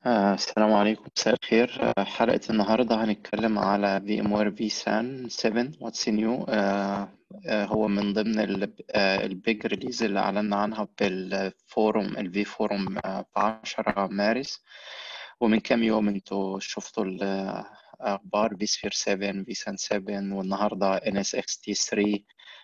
آه، السلام عليكم مساء الخير آه، حلقة النهاردة هنتكلم على VMware vSAN 7 What's new آه، آه، هو من ضمن البيج ريليز اللي أعلنا عنها بالفورم الفي فورم في 10 مارس ومن كام يوم انتوا شفتوا الأخبار vSphere 7 vSAN 7 والنهاردة NSXT3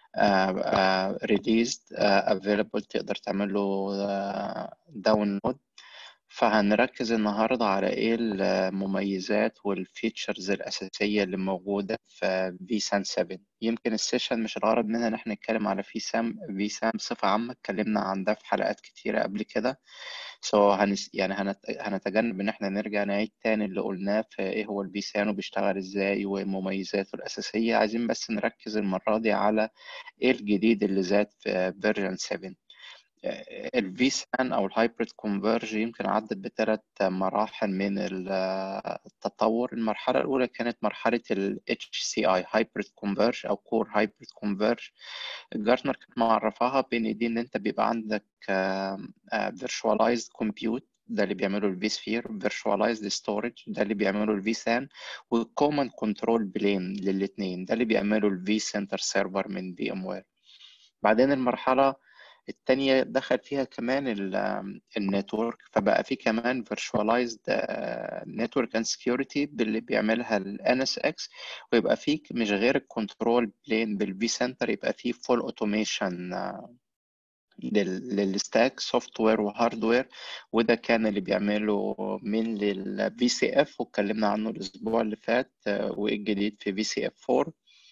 ريليزد افيلبل تقدر تعمل له داونلود فهنركز النهاردة على إيه المميزات والفيتشرز الأساسية اللي موجودة في vSAN 7 يمكن السيشن مش الغرض منها إن إحنا نتكلم على vSAN vSAN بصفة عامة اتكلمنا عن ده في حلقات كتيرة قبل كده so هنس يعني هنت... هنتجنب إن إحنا نرجع نعيد تاني اللي قلناه في إيه هو vSAN وبيشتغل إزاي ومميزاته الأساسية عايزين بس نركز المرة دي على إيه الجديد اللي زاد في فيرجن 7 الفي سان او الهايبريد كونفرج يمكن عدت بثلاث مراحل من التطور المرحله الاولى كانت مرحله ال HCI هايبريد كونفرج او كور هايبريد كونفرج جارتنر كانت معرفاها بين دي ان انت بيبقى عندك فيرشواليزد كومبيوت ده اللي بيعمله الفي سفير فيرشواليزد ستورج ده اللي بيعمله الفي سان والكومن كنترول بلين للاثنين ده اللي بيعمله الفي سنتر سيرفر من في ام وير بعدين المرحله التانية دخل فيها كمان النتورك فبقى في كمان virtualized network and security باللي بيعملها ال NSX ويبقى في مش غير الكنترول بلين بالفي سنتر يبقى في full automation للستاك سوفت وير وهاردوير وده كان اللي بيعمله من للفي سي اف واتكلمنا عنه الاسبوع اللي فات وايه الجديد في في سي اف 4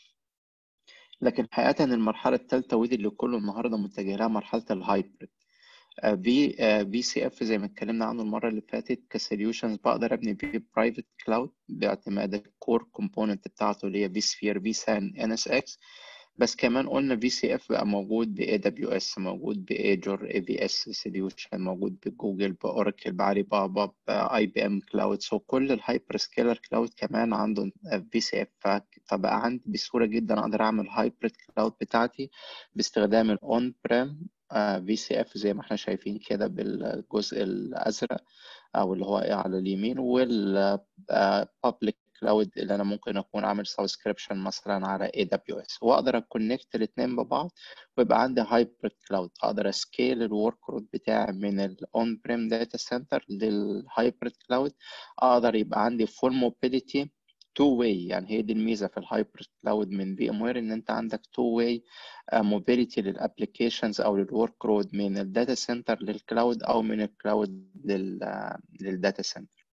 لكن حقيقة المرحلة الثالثة ودي اللي كله النهاردة متجه لها مرحلة الهايبريد في في سي اف زي ما اتكلمنا عنه المرة اللي فاتت كسوليوشنز بقدر ابني بيه برايفت كلاود باعتماد الكور كومبوننت بتاعته اللي هي في سفير في سان ان اس اكس بس كمان قلنا في سي اف بقى موجود ب اي دبليو اس موجود بايجور اي في اس سوليوشن موجود بجوجل باوراكل بعلي بابا باي بي ام كلاود سو كل الهايبر سكيلر كلاود كمان عنده في سي اف فبقى عندي بسهوله جدا اقدر اعمل هايبريد كلاود بتاعتي باستخدام الاون بريم في سي اف زي ما احنا شايفين كده بالجزء الازرق او اللي هو على اليمين والبابليك كلاود اللي انا ممكن اكون عامل سبسكريبشن مثلا على اي دبليو اس واقدر اكونكت الاثنين ببعض ويبقى عندي هايبريد كلاود اقدر اسكيل الورك رود بتاعي من الاون بريم داتا سنتر للهايبريد كلاود اقدر يبقى عندي فول موبيليتي تو واي يعني هي دي الميزه في الهايبريد كلاود من في ام وير ان انت عندك تو واي موبيليتي للابلكيشنز او للورك رود من الداتا سنتر للكلاود او من الكلاود للداتا سنتر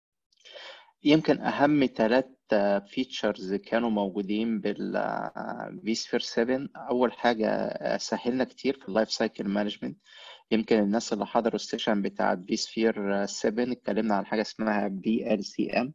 يمكن أهم ثلاث فيتشرز كانوا موجودين بال vSphere 7 أول حاجة سهلنا كتير في اللايف سايكل مانجمنت يمكن الناس اللي حضروا السيشن بتاع vSphere 7 اتكلمنا عن حاجة اسمها VLCM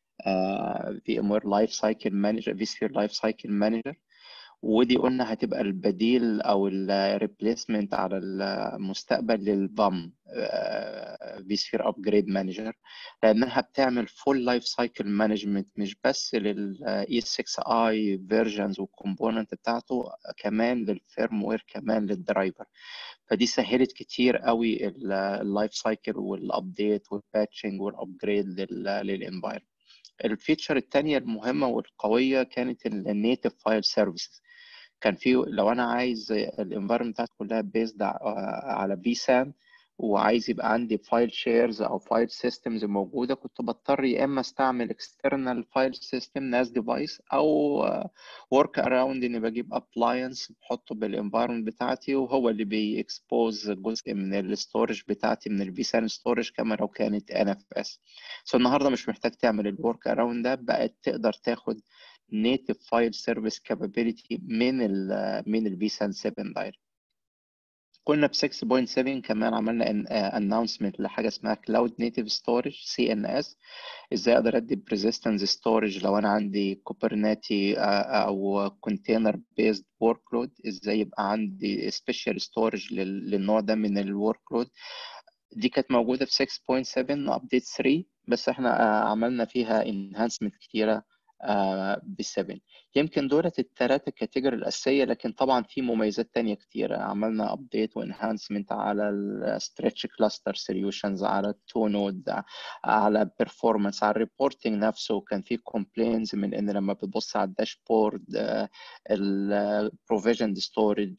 VMware Life Cycle Manager vSphere Life Cycle Manager ودي قلنا هتبقى البديل او الريبليسمنت على المستقبل للبام في سفير ابجريد مانجر لانها بتعمل فول لايف سايكل مانجمنت مش بس للاي 6 اي فيرجنز والكومبوننت بتاعته كمان للفيرم وير كمان للدرايفر فدي سهلت كتير قوي اللايف سايكل والابديت والباتشنج والابجريد للانفايرمنت الفيتشر الثانيه المهمه والقويه كانت النيتف فايل سيرفيسز كان في لو انا عايز الانفايرمنت بتاعتي كلها بيزد على في سام وعايز يبقى عندي فايل شيرز او فايل سيستمز موجوده كنت بضطر يا اما استعمل اكسترنال فايل سيستم ناس ديفايس او ورك اراوند اني بجيب ابلاينس بحطه بالانفايرمنت بتاعتي وهو اللي بيكسبوز جزء من الستورج بتاعتي من الفي سان ستورج كما لو كانت ان اف اس سو النهارده مش محتاج تعمل الورك اراوند ده بقت تقدر تاخد native file service capability من ال من ال vSAN 7 دايركت كنا ب 6.7 كمان عملنا announcement لحاجه اسمها Cloud Native Storage CNS ازاي اقدر ادي persistence storage لو انا عندي كوبرناتي او container based workload ازاي يبقى عندي special storage للنوع ده من الورك لود دي كانت موجوده في 6.7 ابديت 3 بس احنا عملنا فيها enhancement كتيره ب 7 يمكن دولت الثلاثه كاتيجوري الاساسيه لكن طبعا في مميزات تانية كتيره عملنا ابديت وانهانسمنت على الستريتش كلاستر سوليوشنز على التو نود على البرفورمانس على الريبورتنج نفسه كان في كومبلينز من ان لما بتبص على الداشبورد البروفيجن ستورج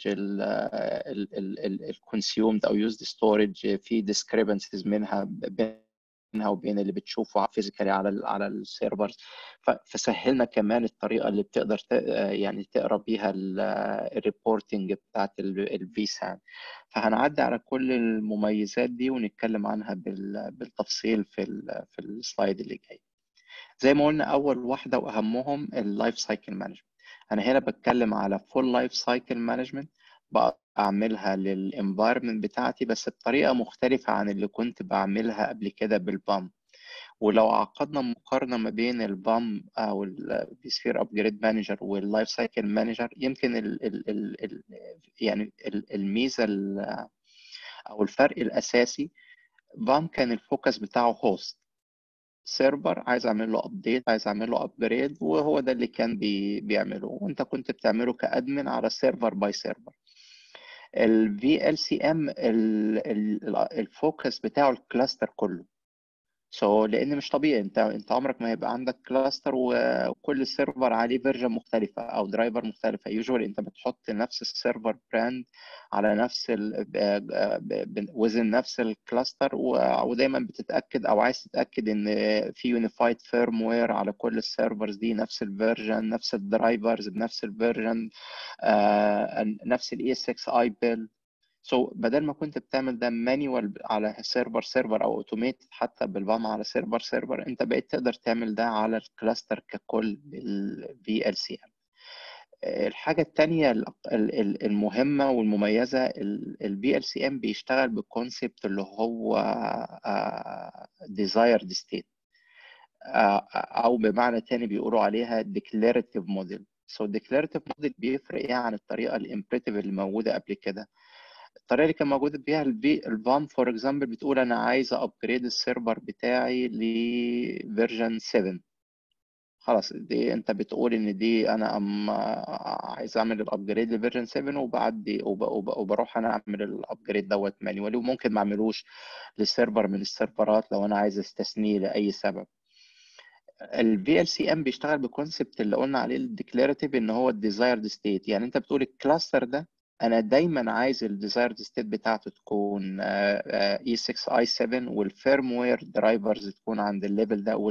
الكونسيومد او يوزد ستورج في ديسكريبنسيز منها بينها وبين اللي بتشوفه فيزيكالي على ال على السيرفرز فسهلنا كمان الطريقه اللي بتقدر يعني تقرا بيها الريبورتنج بتاعت الفي سان فهنعدي على كل المميزات دي ونتكلم عنها بالتفصيل في ال في السلايد اللي جاي زي ما قلنا اول واحده واهمهم اللايف سايكل مانجمنت انا هنا بتكلم على فول لايف سايكل مانجمنت اعملها للانفايرمنت بتاعتي بس بطريقه مختلفه عن اللي كنت بعملها قبل كده بالبام ولو عقدنا مقارنه ما بين البام او السفير ابجريد مانجر واللايف سايكل مانجر يمكن ال ال ال ال يعني الميزه او الفرق الاساسي بام كان الفوكس بتاعه هوست سيرفر عايز اعمل له ابديت عايز اعمل له ابجريد وهو ده اللي كان بي بيعمله وانت كنت بتعمله كادمن على سيرفر باي سيرفر ال VLCM الفوكس بتاعه الكلاستر كله سو so, لان مش طبيعي انت انت عمرك ما هيبقى عندك كلاستر وكل سيرفر عليه فيرجن مختلفه او درايفر مختلفه يوجوالي انت بتحط نفس السيرفر براند على نفس ال وزن نفس الكلاستر ودايما بتتاكد او عايز تتاكد ان في يونيفايد فيرم وير على كل السيرفرز دي نفس الفيرجن نفس الدرايفرز بنفس الفيرجن نفس الاي اس 6 اي بيل سو so, بدل ما كنت بتعمل ده مانيوال على سيرفر سيرفر او اوتوميت حتى بالبام على سيرفر سيرفر انت بقيت تقدر تعمل ده على الكلاستر ككل بالفي ال سي ام الحاجة التانية المهمة والمميزة البي ال سي ام بيشتغل بالكونسبت اللي هو desired state أو بمعنى تاني بيقولوا عليها declarative model so declarative model بيفرق ايه عن الطريقة الامبريتيف اللي موجودة قبل كده الطريقه اللي كان موجود بيها الفام فور اكزامبل بتقول انا عايز ابجريد السيرفر بتاعي لفيرجن 7 خلاص دي انت بتقول ان دي انا ام عايز اعمل الابجريد لفيرجن 7 وبعدي وب... وب... وبروح انا اعمل الابجريد دوت مانيوالي وممكن ما اعملوش للسيرفر من السيرفرات لو انا عايز استثنيه لاي سبب الفي ال سي ام بيشتغل بكونسبت اللي قلنا عليه الديكلاراتيف ان هو الديزايرد ستيت يعني انت بتقول الكلاستر ده انا دايما عايز الديزايرد ستيت بتاعته تكون اي 6 اي 7 والفيرم وير درايفرز تكون عند الليفل ده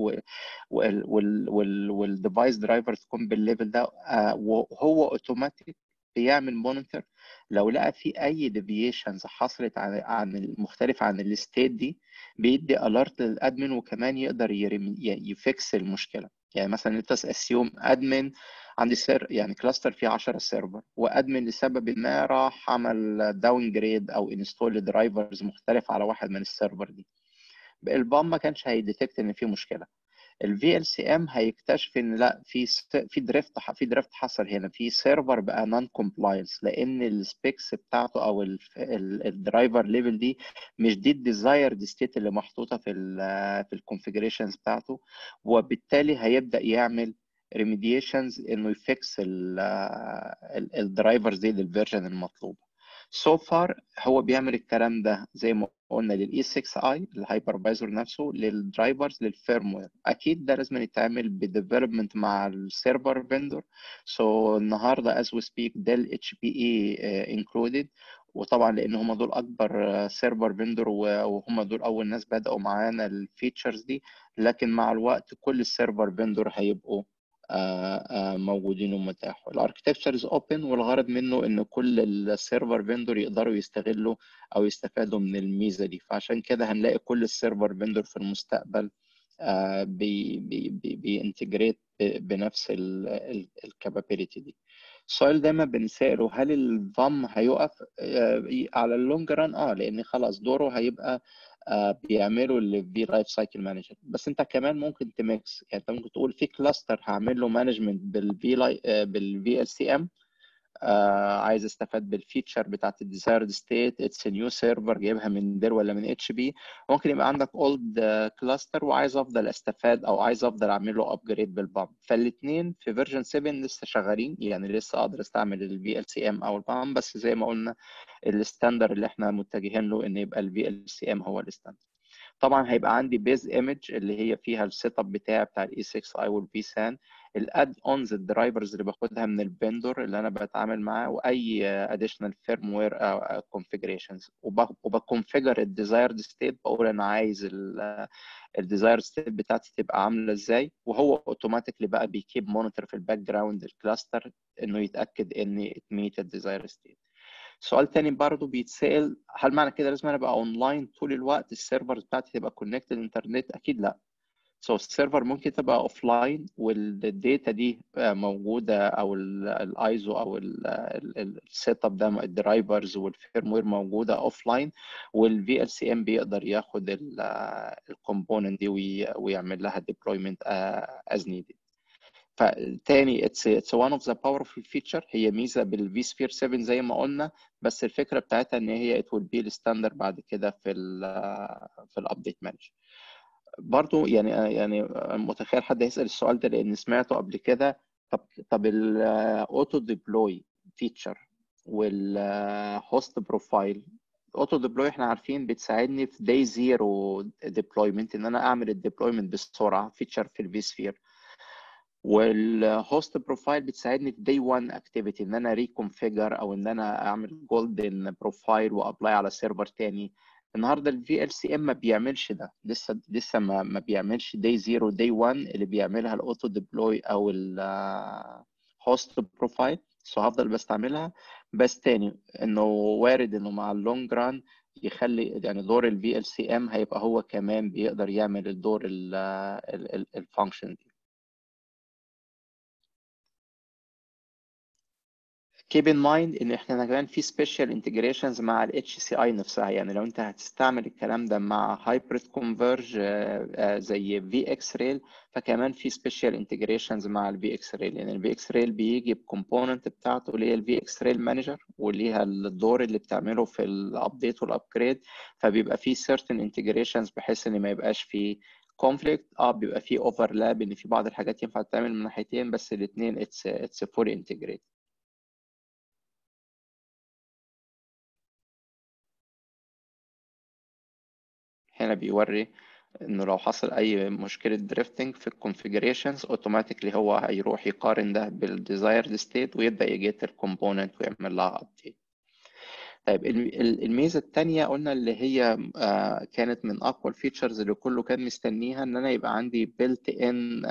والديفايس درايفر تكون بالليفل ده وهو اوتوماتيك بيعمل مونيتور لو لقى في اي ديفيشنز حصلت عن عن مختلف عن الستيت دي بيدي الارت للادمن وكمان يقدر يفكس المشكله يعني مثلا انت اسيوم ادمن عندي سير يعني كلاستر فيه 10 سيرفر وادمن لسبب ما راح عمل داون جريد او انستول درايفرز مختلف على واحد من السيرفر دي البام ما كانش هيديتكت ان في مشكله الفي ال سي ام هيكتشف ان لا في في دريفت في دريفت حصل هنا في سيرفر بقى نون كومبلاينس لان السبيكس بتاعته او الدرايفر ليفل دي مش دي الديزايرد ستيت اللي محطوطه في ال في الكونفيجريشنز بتاعته وبالتالي هيبدا يعمل ريميديشنز انه يفكس الدرايفرز دي للفيرجن المطلوبه سو so far هو بيعمل الكلام ده زي ما قلنا للاي 6 اي الهايبرفايزر نفسه للدرايفرز للفيرموير اكيد ده لازم يتعمل بديفلوبمنت مع السيرفر فيندور سو so, النهارده از وي سبيك ديل اتش بي اي انكلودد وطبعا لان هم دول اكبر سيرفر فيندور وهم دول اول ناس بداوا معانا الفيتشرز دي لكن مع الوقت كل السيرفر فيندور هيبقوا موجودين ومتاحوا الاركتكتشر از اوبن والغرض منه ان كل السيرفر فيندور يقدروا يستغلوا او يستفادوا من الميزه دي فعشان كده هنلاقي كل السيرفر فيندور في المستقبل بي بي بي بينتجريت بنفس الكابابيلتي دي السؤال دايما بنسأله هل الفام هيقف على اللونج ران اه لان خلاص دوره هيبقى بيعملوا الفي لايف سايكل مانجر بس انت كمان ممكن تميكس يعني انت ممكن تقول في كلاستر هعمل له مانجمنت بالفي بالفي ال سي ام آه عايز استفاد بالفيتشر بتاعت الديزايرد ستيت اتس نيو سيرفر جايبها من ديل ولا من اتش بي ممكن يبقى عندك اولد كلاستر وعايز افضل استفاد او عايز افضل اعمل له ابجريد بالبام فالاثنين في فيرجن 7 لسه شغالين يعني لسه اقدر استعمل الفي ال سي ام او البام بس زي ما قلنا الستاندر اللي احنا متجهين له ان يبقى الفي ال سي ام هو الستاندر طبعا هيبقى عندي بيز ايمج اللي هي فيها السيت اب بتاعي بتاع الاي 6 اي والبي سان الاد اونز الدرايفرز اللي باخدها من الفندور اللي انا بتعامل معاه واي اديشنال فيرم وير او كونفيجريشنز وبكونفيجر الديزايرد ستيت بقول انا عايز الديزايرد ستيت بتاعتي تبقى عامله ازاي وهو اوتوماتيكلي بقى بيكيب مونيتور في الباك جراوند الكلاستر انه يتاكد ان ات ميت الديزايرد ستيت سؤال تاني برضه بيتسأل هل معنى كده لازم انا ابقى اونلاين طول الوقت السيرفر بتاعتي تبقى كونكتد انترنت اكيد لا سو so السيرفر ممكن تبقى اوف لاين والداتا دي موجوده او الايزو او السيت اب ده الدرايفرز والفيرم موجوده اوف لاين والفي ال سي ام بيقدر ياخد الكومبوننت دي ويعمل لها ديبلويمنت از نيدد فتاني اتس اتس وان اوف ذا باورفul فيتشر هي ميزه بالفي سفير 7 زي ما قلنا بس الفكره بتاعتها ان هي ات ويل بي الستاندر بعد كده في ال في الابديت مانجر برضو يعني يعني متخيل حد يسال السؤال ده لان سمعته قبل كده طب طب الاوتو ديبلوي فيتشر والهوست بروفايل الاوتو ديبلوي احنا عارفين بتساعدني في داي زيرو ديبلويمنت ان انا اعمل الديبلويمنت بسرعه فيتشر في الفي سفير والهوست بروفايل بتساعدني في داي 1 اكتيفيتي ان انا ريكونفيجر او ان انا اعمل جولدن بروفايل وابلاي على سيرفر تاني النهارده الفي ال سي ام ما بيعملش ده لسه لسه ما, ما بيعملش داي 0 داي 1 اللي بيعملها الاوتو ديبلوي او الهوست بروفايل سو هفضل بستعملها بس تاني انه وارد انه مع اللونج ران يخلي يعني دور الفي ال سي ام هيبقى هو كمان بيقدر يعمل الدور الفانكشن دي keep in mind ان احنا كمان في special integrations مع ال HCI نفسها يعني لو انت هتستعمل الكلام ده مع hybrid converge زي VxRail فكمان في special integrations مع ال VxRail يعني ال VxRail بيجي بكومبوننت بتاعته اللي هي ال VxRail Manager وليها الدور اللي بتعمله في الابديت والابجريد فبيبقى في certain integrations بحيث ان ما يبقاش في conflict اه بيبقى في overlap ان في بعض الحاجات ينفع تتعمل من ناحيتين بس الاثنين it's it's fully integrated هنا بيوري انه لو حصل اي مشكله دريفتنج في الكونفيجريشنز اوتوماتيكلي هو هيروح يقارن ده بالديزايرد ستيت ويبدا يجيت الكومبوننت ويعمل لها ابديت طيب الميزه الثانيه قلنا اللي هي كانت من اقوى الفيتشرز اللي كله كان مستنيها ان انا يبقى عندي بيلت ان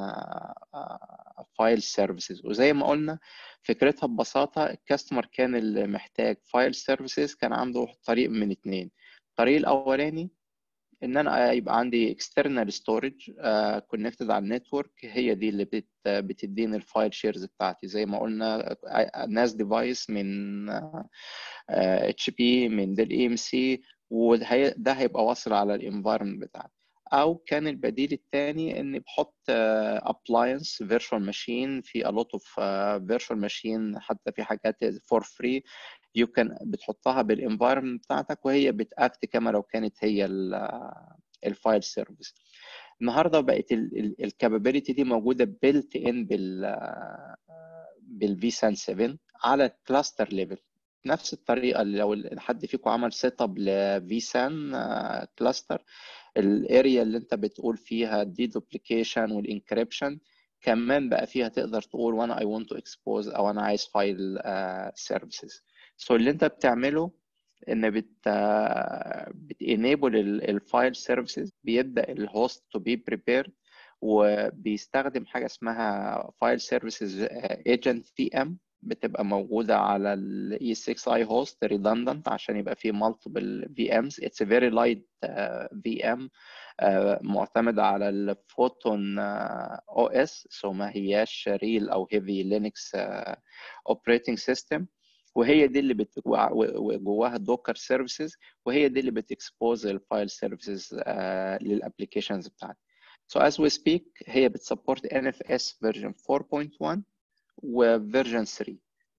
فايل سيرفيسز وزي ما قلنا فكرتها ببساطه الكاستمر كان اللي محتاج فايل سيرفيسز كان عنده طريق من اثنين الطريق الاولاني ان انا يبقى عندي external storage كونكتد على النتورك هي دي اللي بت بتديني الفايل شيرز بتاعتي زي ما قلنا ناس ديفايس من اتش بي من ديل اي ام سي وده هيبقى واصل على الانفايرمنت بتاعتي او كان البديل الثاني اني بحط ابلاينس فيرتشوال ماشين في a lot of فيرتشوال ماشين حتى في حاجات فور فري يو كان بتحطها بالانفايرمنت بتاعتك وهي بتاكت كما لو كانت هي الفايل سيرفيس النهارده بقت الكابابيلتي دي موجوده بيلت ان بال بالفي سان 7 على الكلاستر ليفل نفس الطريقه اللي لو حد فيكم عمل سيت اب لفي سان كلاستر الاريا اللي انت بتقول فيها الدي دوبليكيشن والانكريبشن كمان بقى فيها تقدر تقول وانا اي ونت تو اكسبوز او انا عايز فايل سيرفيسز سو اللي انت بتعمله ان بت بتنيبل الفايل سيرفيسز بيبدا الهوست تو بي بريبيرد وبيستخدم حاجه اسمها فايل سيرفيسز ايجنت في ام بتبقى موجوده على الاي 6 اي هوست ريدندنت عشان يبقى فيه مالتيبل في امز اتس فيري لايت في ام معتمده على الفوتون او اس سو ما هياش ريل او هيفي لينكس اوبريتنج سيستم وهي دي اللي بت... جواها دوكر سيرفيسز وهي دي اللي بتكسبوز الفايل سيرفيسز للابلكيشنز بتاعتي So as we speak هي بتسبورت NFS version 4.1 وفيرجن 3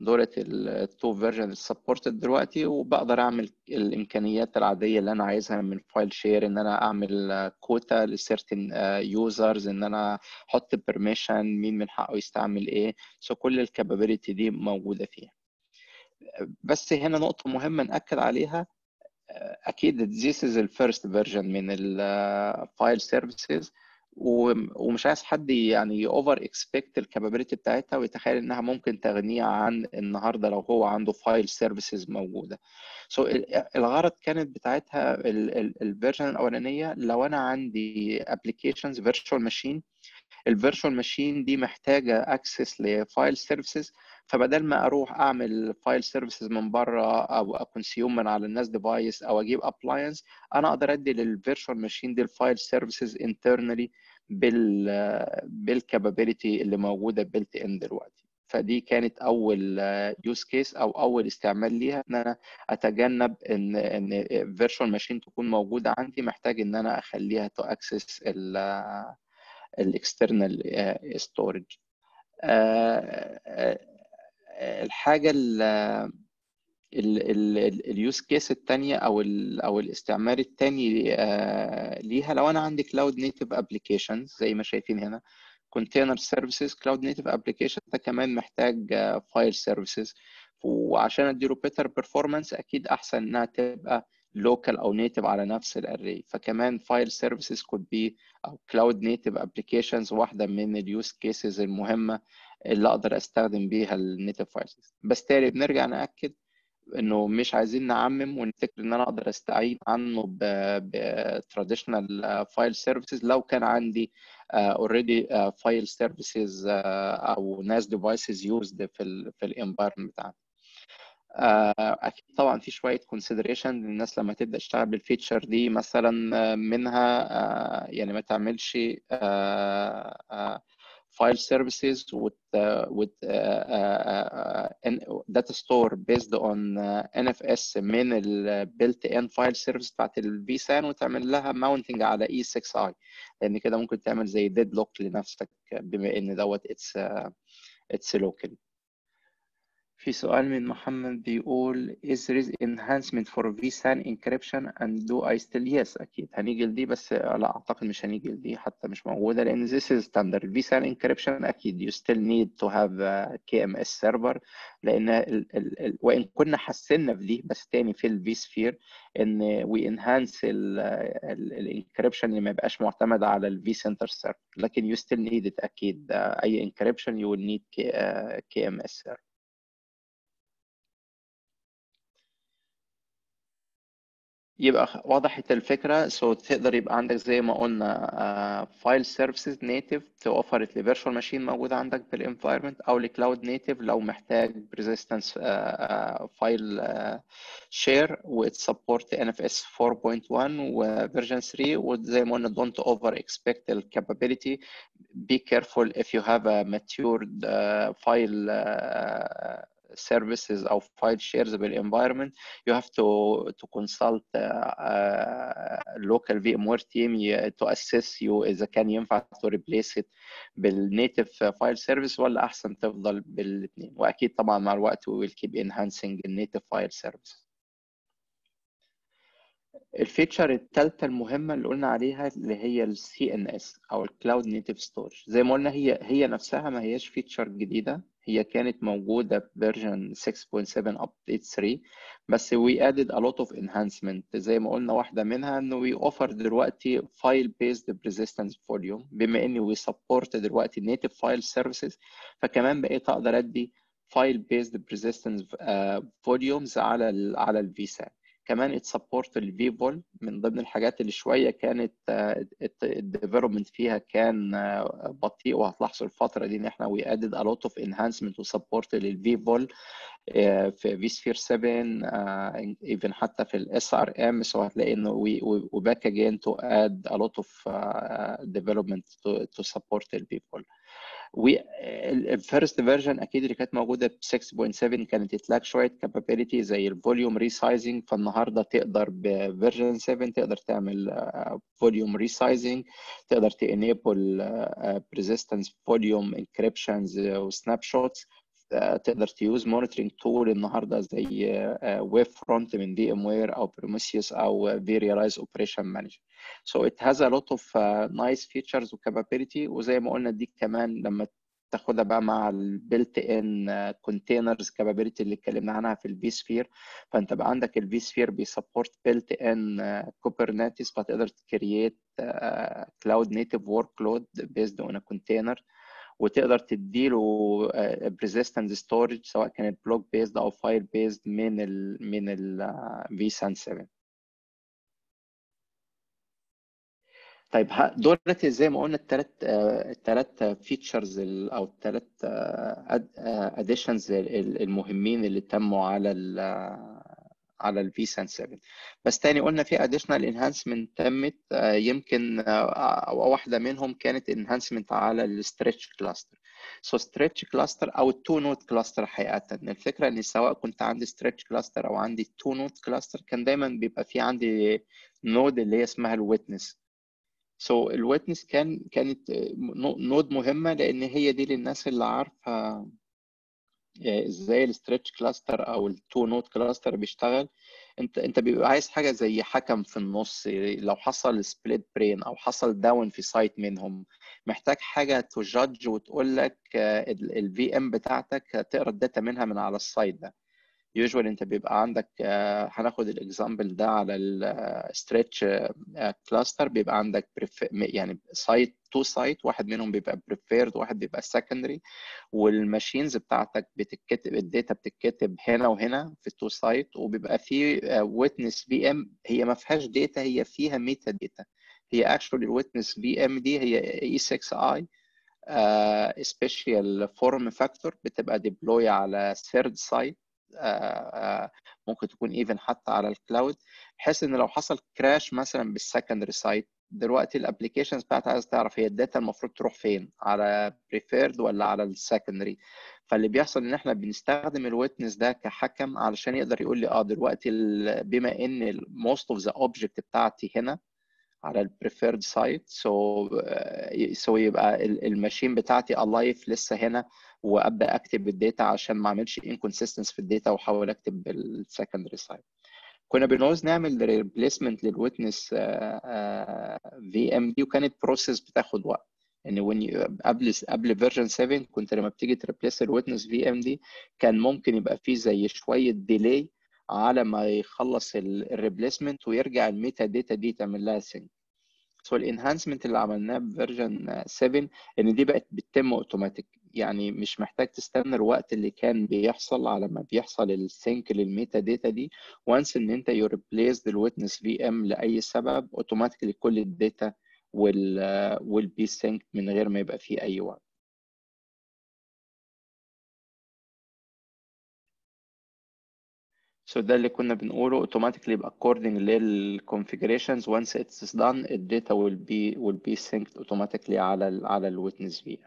دولت التو فيرجن سبورتد دلوقتي وبقدر اعمل الامكانيات العاديه اللي انا عايزها من فايل شير ان انا اعمل كوتا لسيرتن يوزرز ان انا احط بيرميشن مين من حقه يستعمل ايه سو so كل الكابابيلتي دي موجوده فيها بس هنا نقطه مهمه ناكد عليها اكيد this is the first version من الفايل سيرفيسز ومش عايز حد يعني اوفر اكسبكت الكابابيلتي بتاعتها ويتخيل انها ممكن تغنيه عن النهارده لو هو عنده فايل سيرفيسز موجوده سو so الغرض كانت بتاعتها الفيرجن الاولانيه لو انا عندي ابلكيشنز فيرتشوال ماشين الفيرتشوال ماشين دي محتاجه اكسس لفايل سيرفيسز فبدل ما اروح اعمل فايل سيرفيسز من بره او اكونسيوم من على الناس ديفايس او اجيب ابلاينس انا اقدر ادي للفيرتشوال ماشين دي الفايل سيرفيسز انترنالي بال بالكابابيلتي اللي موجوده بيلت ان دلوقتي فدي كانت اول يوز كيس او اول استعمال ليها ان انا اتجنب ان ان فيرتشوال ماشين تكون موجوده عندي محتاج ان انا اخليها تو اكسس الاكسترنال ستورج الحاجه اليوز كيس الثانيه او ال او الاستعمال الثاني ليها لو انا عندي كلاود نيتيف ابلكيشنز زي ما شايفين هنا كونتينر سيرفيسز كلاود نيتيف ابلكيشن ده كمان محتاج فايل سيرفيسز وعشان اديله بيتر بيرفورمانس اكيد احسن انها تبقى لوكال او نيتيف على نفس الاري فكمان فايل سيرفيسز كود بي او كلاود نيتيف ابلكيشنز واحده من اليوز كيسز المهمه اللي اقدر استخدم بيها النيتف فايلز بس تاني بنرجع ناكد انه مش عايزين نعمم ونفتكر ان انا اقدر استعين عنه بتراديشنال فايل سيرفيسز لو كان عندي اوريدي فايل سيرفيسز او ناس ديفايسز يوزد في ال في الانفايرمنت بتاعنا اكيد طبعا في شويه كونسيدريشن للناس لما تبدا تشتغل بالفيتشر دي مثلا منها يعني ما تعملش file services with uh, with uh, uh, data store based on NFS من ال built-in file service بتاعت ال vSAN وتعمل لها mounting على E6i لأن كده ممكن تعمل زي deadlock لنفسك بما إن دوت it's it's local. في سؤال من محمد بيقول is there is enhancement for vSAN encryption and do I still yes أكيد هنيجي لدي بس لا أعتقد مش هنيجي لدي حتى مش موجودة لأن this is standard vSAN encryption أكيد you still need to have a KMS server لأن ال ال ال وإن كنا حسنا في دي بس تاني في ال vSphere إن we enhance ال encryption اللي ما يبقاش معتمد على ال vCenter server لكن you still need it أكيد أي encryption you will need KMS server يبقى وضحت الفكره سو so تقدر يبقى عندك زي ما قلنا فايل سيرفيسز نيتيف توفر لفيرتشوال ماشين موجوده عندك بالانفايرمنت او لكلاود نيتيف لو محتاج بريزيستنس فايل شير وتسبورت ان اف اس 4.1 وفيرجن 3 وزي ما قلنا دونت اوفر اكسبكت الكابابيلتي be careful if you have a matured uh, file uh, services او file shares بالenvironment you have to to consult uh, uh, local VMware team to assess you اذا كان ينفع to replace it بالنيتف file service ولا احسن تفضل بالاثنين واكيد طبعا مع الوقت we will keep enhancing النيتف file service الفيتشر الثالثه المهمه اللي قلنا عليها اللي هي السي ان اس او الكلاود نيتيف ستورج زي ما قلنا هي هي نفسها ما هياش فيتشر جديده هي كانت موجوده فيرجن 6.7 ابديت 3 بس we added a lot of enhancement زي ما قلنا واحده منها انه we offer دلوقتي file based persistence volume بما اني we support دلوقتي native file services فكمان بقيت اقدر ادي file based persistence uh, volumes على ال على الفي سان كمان اتسبورت الفيفول من ضمن الحاجات اللي شويه كانت الديفلوبمنت فيها كان بطيء وهتلاحظوا الفتره دي ان احنا وي ادد ا لوت اوف انهانسمنت وسبورت للفيفول في في سفير 7 ايفن حتى في الاس ار ام سو هتلاقي انه وي باك اجين تو اد ا لوت اوف ديفلوبمنت تو سبورت الفيفول والفيرست فيرجن اكيد اللي كانت موجوده ب 6.7 كانت تلاك شويه كابابيلتي زي الفوليوم ريسايزنج فالنهارده تقدر بفيرجن 7 تقدر تعمل فوليوم ريسايزنج تقدر تانيبل بريزيستنس فوليوم انكريبشنز وسناب شوتس تقدر تيوز مونيتورنج تول النهارده زي ويب فرونت من في ام وير او بروميثيوس او فيريلايز اوبريشن مانجر so it has a lot of uh, nice features و capability وزي ما قلنا دي كمان لما تاخدها بقى مع البيلت ان كونتينرز كابابيلتي اللي اتكلمنا عنها في الفي سفير فانت بقى عندك الفي سفير بيسبورت بيلت ان كوبرنيتس فتقدر تكريت كلاود نيتيف ورك لود بيزد اون كونتينر وتقدر تديله بريزيستنس ستورج سواء كانت بلوك بيزد او فايل بيزد من ال من ال في سان 7 طيب دولت زي ما قلنا الثلاث الثلاث فيتشرز او الثلاث اديشنز المهمين اللي تموا على ال على الفي سان 7 بس تاني قلنا في اديشنال انهانسمنت تمت يمكن واحده منهم كانت انهانسمنت على الستريتش كلاستر سو ستريتش كلاستر او التو نوت كلاستر حقيقه الفكره ان سواء كنت عندي ستريتش كلاستر او عندي تو نوت كلاستر كان دايما بيبقى في عندي نود اللي هي اسمها الويتنس سو so, الويتنس كان كانت نود مهمه لان هي دي للناس اللي عارفه ازاي الستريتش كلاستر او التو نود كلاستر بيشتغل انت انت بيبقى عايز حاجه زي حكم في النص لو حصل سبليت برين او حصل داون في سايت منهم محتاج حاجه تجادج وتقول لك الفي ام بتاعتك تقرا الداتا منها من على السايت ده يوجوال انت بيبقى عندك هناخد الاكزامبل ده على الستريتش كلاستر بيبقى عندك يعني سايت تو سايت واحد منهم بيبقى بريفيرد واحد بيبقى سكندري والماشينز بتاعتك بتتكتب الداتا بتتكتب هنا وهنا في التو سايت وبيبقى في ويتنس في ام هي ما فيهاش داتا هي فيها ميتا داتا هي اكشولي الويتنس في ام دي هي اي 6 اي سبيشال فورم فاكتور بتبقى ديبلوي على ثيرد سايت ممكن تكون ايفن حتى على الكلاود بحيث ان لو حصل كراش مثلا بالسكندري سايت دلوقتي الابلكيشنز بتاعتها عايز تعرف هي الداتا المفروض تروح فين على بريفيرد ولا على السكندري فاللي بيحصل ان احنا بنستخدم الويتنس ده كحكم علشان يقدر يقول لي اه دلوقتي بما ان موست اوف ذا اوبجكت بتاعتي هنا على البريفيرد سايت سو سو يبقى الماشين بتاعتي الايف لسه هنا وابدا اكتب الداتا عشان ما اعملش انكونسيستنس في الداتا واحاول اكتب بالسكندري سايت كنا بنعوز نعمل ريبليسمنت للويتنس في ام دي وكانت بروسيس بتاخد وقت يعني when قبل قبل فيرجن 7 كنت لما بتيجي تريبليس الويتنس في ام دي كان ممكن يبقى فيه زي شويه ديلي على ما يخلص الريبليسمنت ويرجع الميتا داتا دي تعمل لها سينك سو الانهانسمنت اللي عملناه بفيرجن 7 ان دي بقت بتتم اوتوماتيك يعني مش محتاج تستنى الوقت اللي كان بيحصل على ما بيحصل السينك للميتا داتا دي وانس ان انت يو ريبليس الويتنس في ام لاي سبب اوتوماتيكلي كل الداتا وال will be synced من غير ما يبقى فيه اي وقت So ده اللي كنا بنقوله automatically يبقى according لل configurations once it's done the data will be will be synced automatically على ال على ال witness via.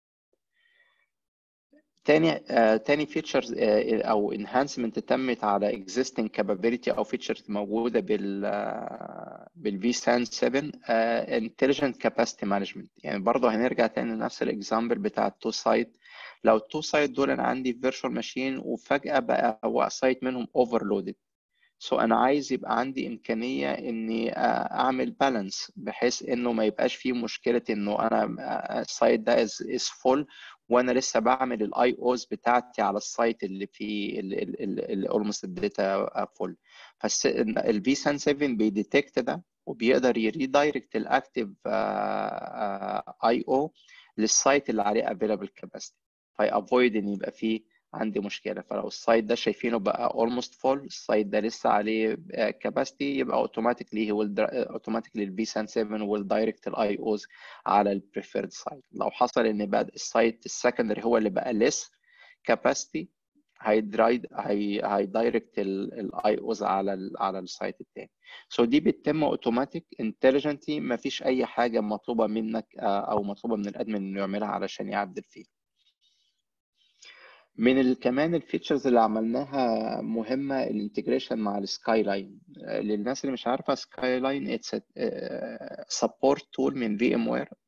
تاني uh, تاني features uh, او enhancement تمت على existing capability او features موجودة بال uh, بال vSAN 7 uh, intelligent capacity management يعني برضه هنرجع تاني لنفس الاكزامبل بتاع التو سايت لو التو سايت دول انا عندي فيرتشوال ماشين وفجاه بقى سايت منهم اوفرلودد سو so انا عايز يبقى عندي امكانيه اني اعمل بالانس بحيث انه ما يبقاش فيه مشكله انه انا السايت ده از فول وانا لسه بعمل الاي اوز بتاعتي على السايت اللي فيه اللي اولموست الداتا فول فالفي سان 7 بيديتكت ده وبيقدر يريدايركت الاكتيف اي او للسايت اللي عليه افيلابل كاباسيتي فيأفويد ان يبقى فيه عندي مشكله فلو السايت ده شايفينه بقى almost full السايت ده لسه عليه capacity يبقى اوتوماتيكلي هو اوتوماتيكلي البي سان 7 will direct الاي اوز على البريفيرد سايت لو حصل ان بقى السايت السكندري هو اللي بقى less capacity هيدرايد هي هيدايركت الاي اوز على ال على السايت التاني سو so دي بتتم اوتوماتيك انتليجنتلي ما فيش اي حاجه مطلوبه منك او مطلوبه من الادمن انه يعملها علشان يعدل فيها من ال- كمان الفيتشرز اللي عملناها مهمة الانتجريشن مع السكاي لاين للناس اللي مش عارفة سكاي لاين اتس سبورت تول من في ام وير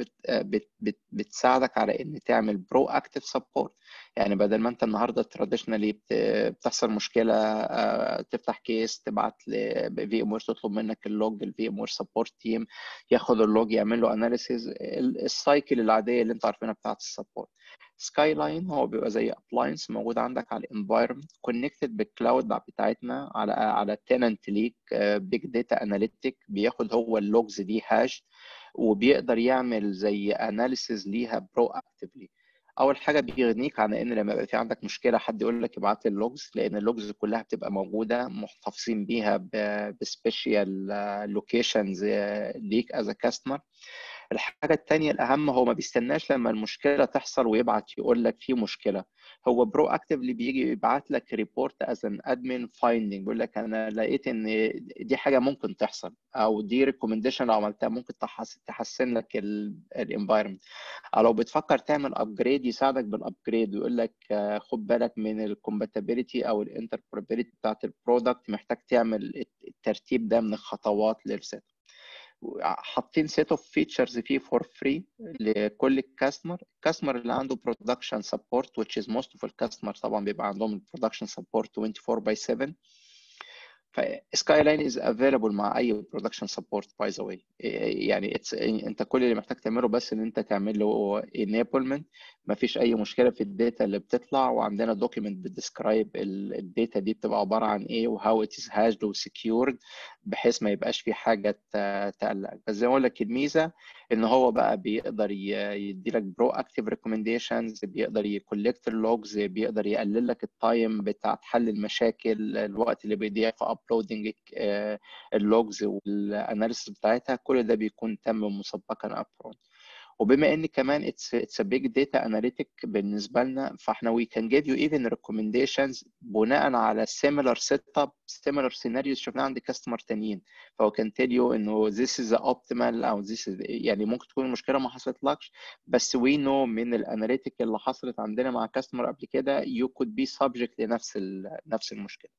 بتساعدك على ان تعمل برو اكتيف سبورت يعني بدل ما انت النهارده تراديشنالي بتحصل مشكلة آه، تفتح كيس تبعت لفي ام وير تطلب منك اللوج الفي ام وير سبورت تيم ياخد اللوج يعمل له اناليسيز السايكل العادية اللي انت عارفينها بتاعت السبورت سكاي لاين هو بيبقى زي ابلاينس موجود عندك على الانفايرمنت كونكتد بالكلاود بتاعتنا على على تننت ليك بيج داتا اناليتيك بياخد هو اللوجز دي هاش وبيقدر يعمل زي اناليسيز ليها برو اكتفلي اول حاجه بيغنيك عن ان لما يبقى في عندك مشكله حد يقول لك ابعت لي اللوجز لان اللوجز كلها بتبقى موجوده محتفظين بيها بسبيشال لوكيشنز ليك از كاستمر الحاجة التانية الأهم هو ما بيستناش لما المشكلة تحصل ويبعت يقول لك في مشكلة هو برو اكتفلي بيجي يبعت لك ريبورت از ان ادمن فايندنج بيقول لك انا لقيت ان دي حاجه ممكن تحصل او دي ريكومنديشن لو عملتها ممكن تحسن لك الانفايرمنت او لو بتفكر تعمل ابجريد يساعدك بالابجريد ويقول لك خد بالك من الكومباتيبيليتي او الانتربرابيلتي بتاعت البرودكت محتاج تعمل الترتيب ده من الخطوات للسيت حاطين سيت اوف فيتشرز فيه فور فري لكل كاستمر الكاستمر اللي عنده برودكشن سبورت which is most of الكاستمر طبعا بيبقى عندهم البرودكشن سبورت 24 باي 7 فسكاي لاين از افيلبل مع اي برودكشن سبورت باي ذا واي يعني it's, انت كل اللي محتاج تعمله بس ان انت تعمل له enablement ما فيش اي مشكله في الداتا اللي بتطلع وعندنا دوكيمنت بتديسكرايب الداتا دي بتبقى عباره عن ايه وهاو ات از هاشد وسكيورد بحيث ما يبقاش في حاجه تقلقك بس زي ما اقول لك الميزه ان هو بقى بيقدر يدي لك برو اكتيف ريكومنديشنز بيقدر يكولكت اللوجز بيقدر يقلل لك التايم بتاع حل المشاكل الوقت اللي بيضيع في ابلودنج اللوجز والاناليسيس بتاعتها كل ده بيكون تم مسبقا ابرون وبما ان كمان اتس اتس بيج داتا اناليتيك بالنسبه لنا فاحنا وي كان جيف يو ايفن ريكومنديشنز بناء على سيميلر سيت اب سيميلر سيناريوز شفناها عند كاستمر تانيين فهو كان تيل يو انه this is optimal او this is يعني ممكن تكون المشكله ما حصلتلكش بس وي نو من الاناليتيك اللي حصلت عندنا مع كاستمر قبل كده you could be subject لنفس نفس المشكله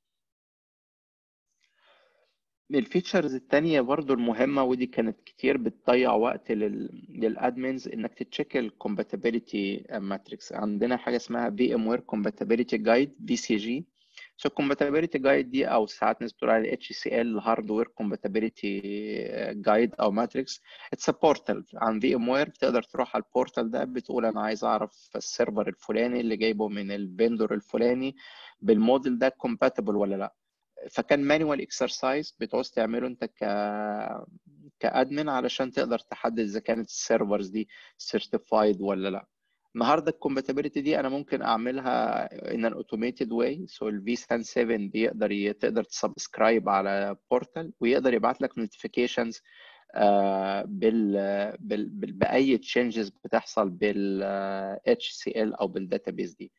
الفيتشرز التانية برضو المهمة ودي كانت كتير بتضيع وقت لل... للادمنز انك تتشيك الكومباتيبيليتي ماتريكس عندنا حاجة اسمها في ام وير كومباتيبيليتي جايد في سي جي سو الكومباتيبيليتي جايد دي او ساعات ناس بتقول عليها اتش سي ال هاردوير كومباتيبيليتي جايد او ماتريكس اتس بورتال عن في ام وير بتقدر تروح على البورتال ده بتقول انا عايز اعرف السيرفر الفلاني اللي جايبه من الفندور الفلاني بالموديل ده كومباتبل ولا لا فكان مانوال اكسرسايز بتعوز تعمله انت ك كادمن علشان تقدر تحدد اذا كانت السيرفرز دي سيرتيفايد ولا لا النهارده الكومباتيبيليتي دي انا ممكن اعملها ان ان اوتوميتد واي سو الفي سان 7 بيقدر ي... تقدر تسبسكرايب على بورتال ويقدر يبعت لك نوتيفيكيشنز بال... بال... بال... باي تشينجز بتحصل بال اتش سي ال او بالداتابيز دي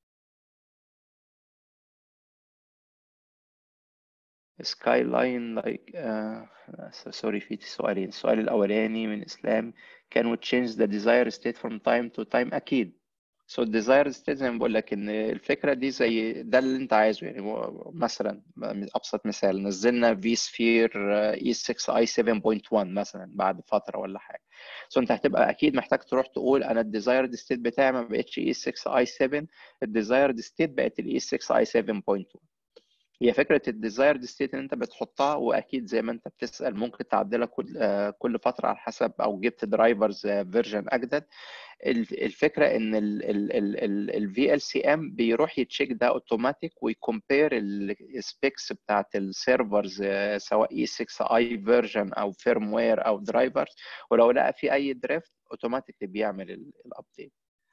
سكاي لاين لايك سوري في سؤالين السؤال الاولاني من اسلام can we change the desired state from time to time اكيد so desired state زي ما بقول لك ان الفكره دي زي ده اللي انت عايزه يعني مثلا ابسط مثال نزلنا في سفير اي 6 اي 7.1 مثلا بعد فتره ولا حاجه سو so انت هتبقى اكيد محتاج تروح تقول انا الديزايرد ستيت بتاعي ما بقتش اي 6 اي 7 الديزايرد ستيت بقت الاي 6 اي 7.2 هي فكره الديزايرد ستيت اللي انت بتحطها واكيد زي ما انت بتسال ممكن تعدلها كل كل فتره على حسب او جبت درايفرز فيرجن اجدد الفكره ان الفي ال سي ام بيروح يتشيك ده اوتوماتيك ويكومبير السبيكس بتاعت السيرفرز سواء اي 6 اي فيرجن او فيرم وير او درايفرز ولو لقى في اي دريفت اوتوماتيكلي بيعمل الابديت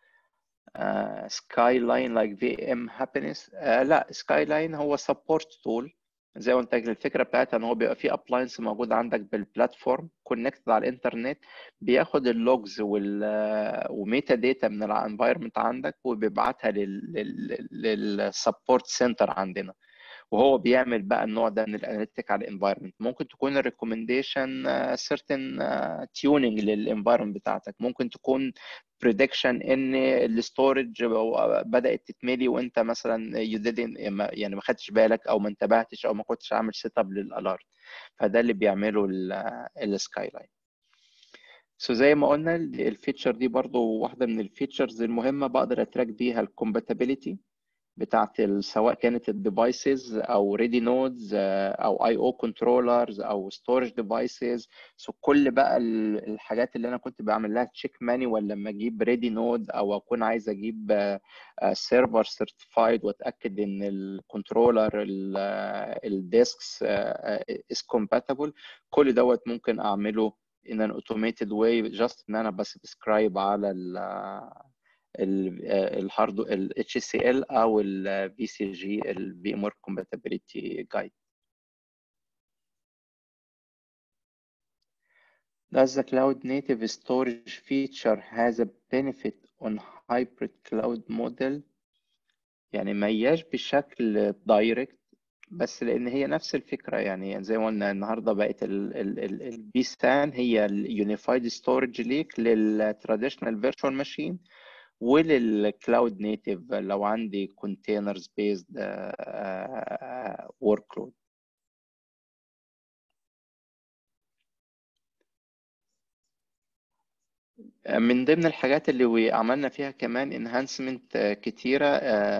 سكاي لاين لايك في ام هابينس لا سكاي لاين هو سبورت تول زي ما قلت لك الفكره بتاعتها ان هو بيبقى في ابلاينس موجود عندك بالبلاتفورم كونكتد على الانترنت بياخد اللوجز وال وميتا داتا من الانفايرمنت عندك وبيبعتها للسبورت سنتر عندنا وهو بيعمل بقى النوع ده من الاناليتيك على الانفايرمنت ممكن تكون الريكومنديشن سيرتن تيوننج للانفايرمنت بتاعتك ممكن تكون بريدكشن ان الستورج بدات تتملي وانت مثلا يو يعني ما خدتش بالك او ما انتبهتش او ما كنتش عامل سيت اب للالارم فده اللي بيعمله السكاي لاين سو زي ما قلنا الفيتشر دي برضو واحده من الفيتشرز المهمه بقدر اتراك بيها الكومباتيبيليتي بتاعت سواء كانت الديفايسز او ريدي نودز او اي او كنترولرز او ستورج ديفايسز سو كل بقى الحاجات اللي انا كنت بعمل لها تشيك مانيوال لما اجيب ريدي نود او اكون عايز اجيب سيرفر سيرتيفايد واتاكد ان الكنترولر الديسكس از كومباتبل كل دوت ممكن اعمله in an automated way just ان انا بس بسكرايب على ال الهارد ال HCL او ال VCG ال VMware Compatibility Guide. Does the cloud native storage feature has a benefit on hybrid cloud model؟ يعني ما هياش بشكل دايركت بس لان هي نفس الفكره يعني زي ما قلنا النهارده بقت البي سان هي اليونيفايد ستورج ليك للتراديشنال فيرتشوال ماشين وللكلاود نيتيف لو عندي كونتينرز بيزد ورك لود من ضمن الحاجات اللي عملنا فيها كمان انهانسمنت كتيره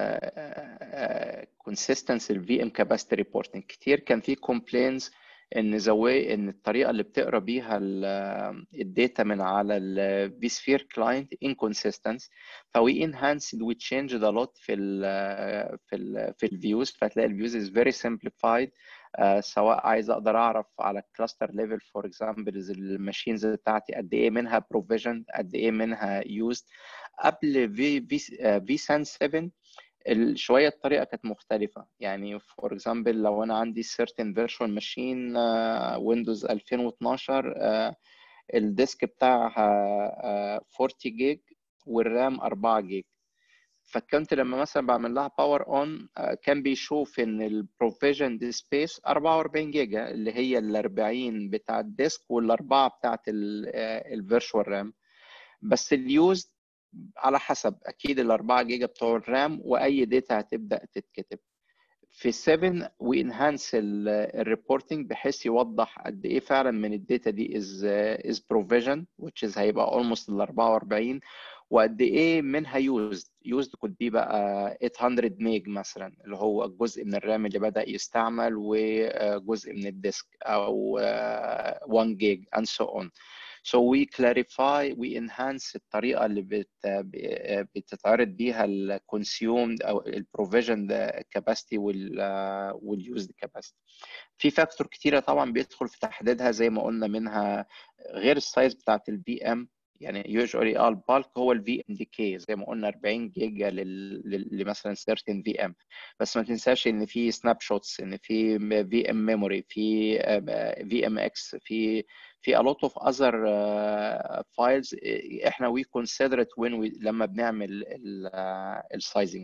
كونسيستنس الفي ام كاباسيتي ريبورتنج كتير كان في كومبلينز ان زواي ان الطريقه اللي بتقرا بيها الداتا من على الفي سفير كلاينت انكونسيستنس فوي انهانسد وي تشينج ا لوت في ال في ال في الفيوز فتلاقي الفيوز از فيري سمبليفايد سواء عايز اقدر اعرف على الكلاستر ليفل فور اكزامبل الماشينز بتاعتي قد ايه منها بروفيجن قد ايه منها يوزد قبل في في في سان 7 شويه الطريقه كانت مختلفه يعني فور اكزامبل لو انا عندي certain virtual ماشين ويندوز 2012 الديسك بتاعها 40 جيج والرام 4 جيج فكنت لما مثلا بعمل لها باور اون كان بيشوف ان البروفيجن دي سبيس 44 جيجا اللي هي ال 40 بتاع الديسك والاربعه بتاعت الفيرشوال رام بس اليوزد على حسب اكيد ال 4 جيجا بتوع الرام واي داتا هتبدا تتكتب في 7 وانهانس الريبورتنج بحيث يوضح قد ايه فعلا من الداتا دي از از بروفيجن which is هيبقى almost ال 44 وقد ايه منها يوزد يوزد كود بي بقى 800 ميج مثلا اللي هو جزء من الرام اللي بدا يستعمل وجزء من الديسك او 1 جيج and so on So we clarify we enhance الطريقة اللي بت بتتعرض بيها ال consumed أو ال provisioned capacity وال وال used capacity. في فاكتور كتيرة طبعا بيدخل في تحديدها زي ما قلنا منها غير السايز بتاعت البي ام يعني usually اه البالك هو الفي ام دي كي زي ما قلنا 40 جيجا لمثلا certain في ام بس ما تنساش ان في سناب شوتس ان في في ام ميموري في في ام اكس في في a lot of other uh, files احنا we consider it when we لما بنعمل السايزنج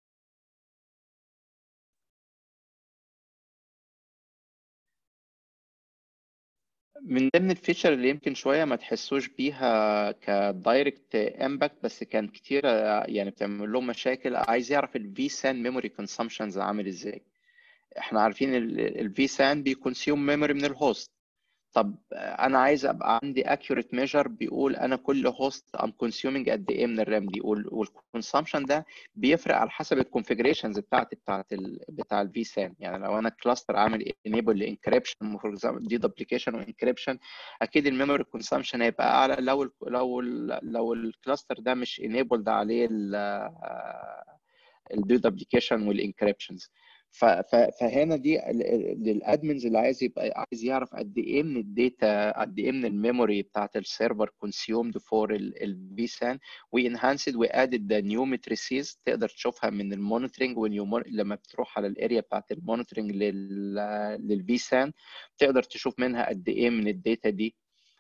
من ضمن الفيتشر اللي يمكن شويه ما تحسوش بيها كدايركت امباكت بس كان كتير يعني بتعمل لهم مشاكل عايز يعرف الفي سان ميموري كونسامشنز عامل ازاي احنا عارفين الفي سان بيكونسيوم ميموري من الهوست طب انا عايز ابقى عندي accurate measure بيقول انا كل هوست ام consuming قد ايه من الرام دي والكونسامشن ده بيفرق على حسب الكونفيجريشنز بتاعتي بتاعت ال بتاع الفي سان يعني لو انا كلاستر عامل enable لانكريبشن فور اكزامبل دي دوبليكيشن وانكريبشن اكيد الميموري كونسامشن هيبقى اعلى لو ال لو ال لو الكلاستر ده مش enabled عليه الدي دوبليكيشن والانكريبشنز فهنا دي للادمنز اللي عايز يبقى عايز يعرف قد ايه من الداتا قد ايه من الميموري بتاعت السيرفر كونسيومد فور الفي سان وي انهانسد وي ادد نيو ماتريسيز تقدر تشوفها من المونيتورنج لما بتروح على الاريا بتاعت المونيتورنج للفي سان تقدر تشوف منها قد ايه من الداتا دي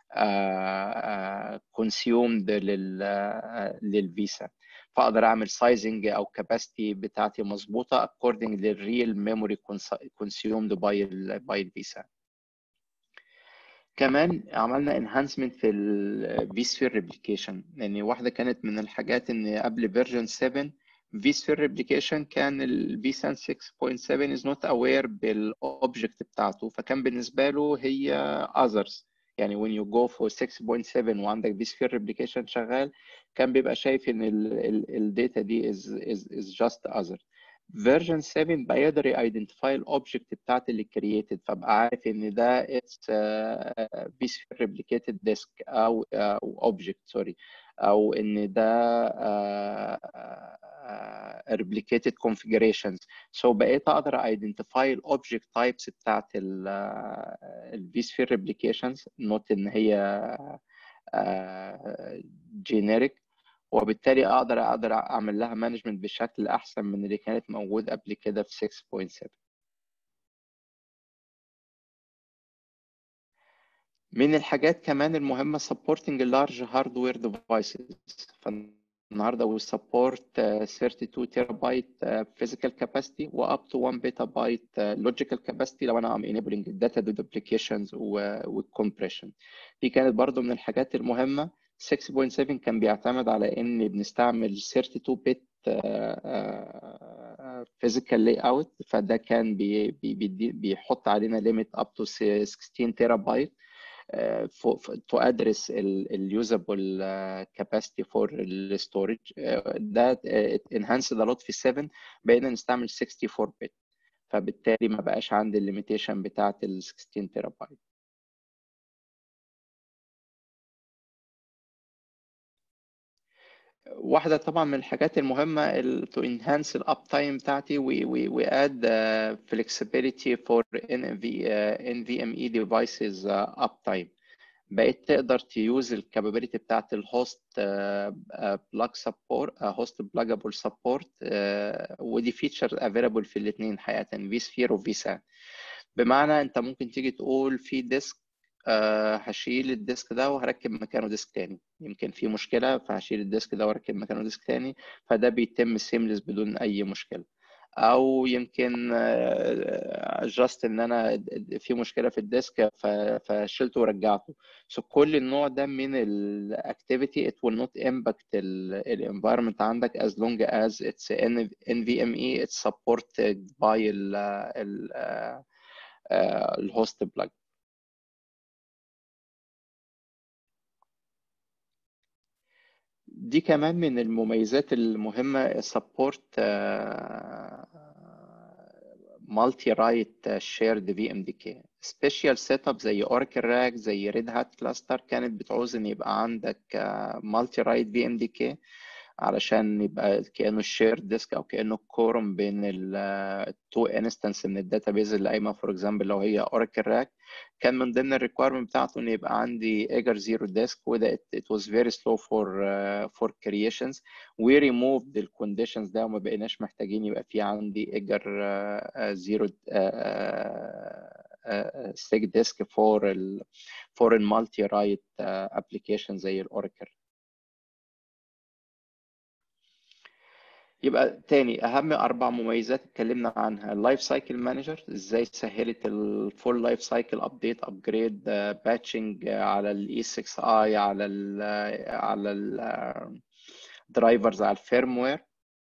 كونسيومد للفي سان فاقدر اعمل سايزنج او كاباسيتي بتاعتي مظبوطه according للريل ميموري consumed by ال by الفيسا كمان عملنا انهانسمنت في ال vSphere replication يعني واحدة كانت من الحاجات ان قبل فيرجن 7 vSphere replication كان ال vSAN 6.7 is not aware بالاوبجكت بتاعته فكان بالنسبة له هي others يعني when you go for 6.7 وعندك vSphere replication شغال كان بيبقى شايف ان الداتا دي is, is, is just other فيرجن 7 بقى يقدر يايدنتيفاي الاوبجكت بتاعت اللي كرييتد فبقى عارف ان ده اتس بيس ريبليكيتد ديسك او او اوبجكت سوري او ان ده ريبليكيتد كونفيجريشنز سو بقيت اقدر ايدنتيفاي الاوبجكت تايبس بتاعت الفيسفير ريبليكيشنز نوت ان هي جينيريك وبالتالي اقدر اقدر اعمل لها مانجمنت بشكل احسن من اللي كانت موجود قبل كده في 6.7 من الحاجات كمان المهمة supporting large hardware devices فالنهاردة we support 32 terabyte physical capacity و up to 1 petabyte logical capacity لو أنا am enabling data duplications و compression دي كانت برضو من الحاجات المهمة 6.7 كان بيعتمد على ان بنستعمل 32 بت physical layout فده كان بي بي بيحط علينا limit up to 16 تيرا بايت to address ال usable capacity for the storage ده enhanced a lot في 7 بقينا نستعمل 64 بت فبالتالي ما بقاش عندي الليميتيشن بتاعت ال 16 تيرا بايت واحدة طبعا من الحاجات المهمة to enhance ال uptime بتاعتي we, we, we add uh, flexibility for NV, uh, NVMe devices uh, uptime بقيت تقدر تيوز الكابابيلتي بتاعت الهوست بلاج سبورت هوست بلاجابل سبورت ودي فيتشر افيلابل في الاثنين حقيقة في سفير وفي سان بمعنى انت ممكن تيجي تقول في ديسك أه هشيل الديسك ده وهركب مكانه ديسك تاني يمكن في مشكلة فهشيل الديسك ده واركب مكانه ديسك تاني فده بيتم سيملس بدون أي مشكلة أو يمكن جاست إن أنا في مشكلة في الديسك فشلته ورجعته so كل النوع ده من الأكتيفيتي it will not impact الانفايرمنت عندك as long as it's NVMe it's supported by ال ال الهوست بلاج دي كمان من المميزات المهمة سبورت مالتي رايت شيرد في ام دي كي سبيشال سيت اب زي اوراكل راك زي ريد هات كلاستر كانت بتعوز ان يبقى عندك مالتي رايت في ام دي كي علشان يبقى كانه الشير ديسك او كانه كورم بين التو انستنس من الداتابيز اللي قايمه فور اكزامبل لو هي اوراكل راك كان من ضمن الريكويرمنت بتاعته ان يبقى عندي ايجر زيرو ديسك وده it was very slow for uh, for creations we removed الكونديشنز ده وما بقيناش محتاجين يبقى في عندي ايجر زيرو ستيك ديسك فور ال فور المالتي رايت ابلكيشن زي الاوراكل يبقى تاني اهم اربع مميزات اتكلمنا عنها اللايف سايكل مانجر ازاي سهلت الفول لايف سايكل ابديت ابجريد باتشنج على الاي 6 اي على ال على الدرايفرز على الفيرموير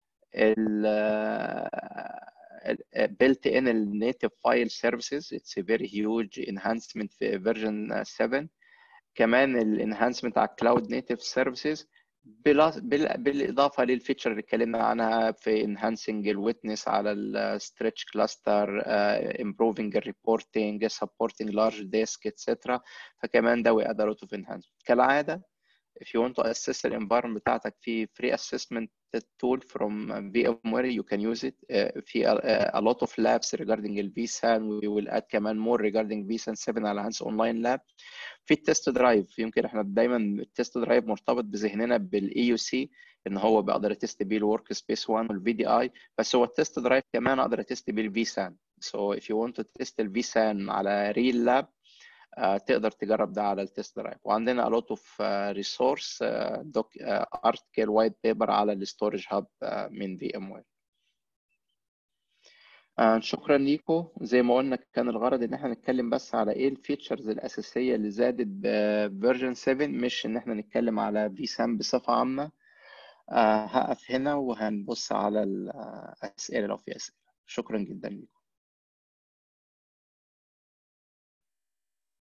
built in النيتف فايل سيرفيسز اتس فيري هيوج انهانسمنت في فيرجن 7 كمان الانهانسمنت على الكلاود نيتف سيرفيسز بالاضافه للفيتشر اللي اتكلمنا عنها في enhancing الويتنس على الستريتش كلاستر improving الريبورتنج supporting large disk etc فكمان ده we add a lot of enhancement كالعاده if you want to assess the environment بتاعتك في free assessment tool from VMware you can use it uh, في a, a lot of labs regarding ال vSAN we will add كمان more regarding vSAN 7 على هانس اونلاين لاب في التست درايف يمكن احنا دايما التست درايف مرتبط بذهننا بالاي يو سي ان هو بقدر اتست بيه الورك سبيس 1 والفي دي اي بس هو التست درايف كمان اقدر اتست بيه الفي سان سو if you want to test الفي سان على ريل لاب uh, تقدر تجرب ده على التست درايف وعندنا a lot of uh, resource uh, doc, uh, article white paper على الستورج هاب uh, من في ام وير آه شكرا ليكم زي ما قلنا كان الغرض ان احنا نتكلم بس على ايه الفيتشرز الاساسيه اللي زادت بفيرجن 7 مش ان احنا نتكلم على في سام بصفه عامه آه هقف هنا وهنبص على الاسئله لو في اسئله شكرا جدا لكم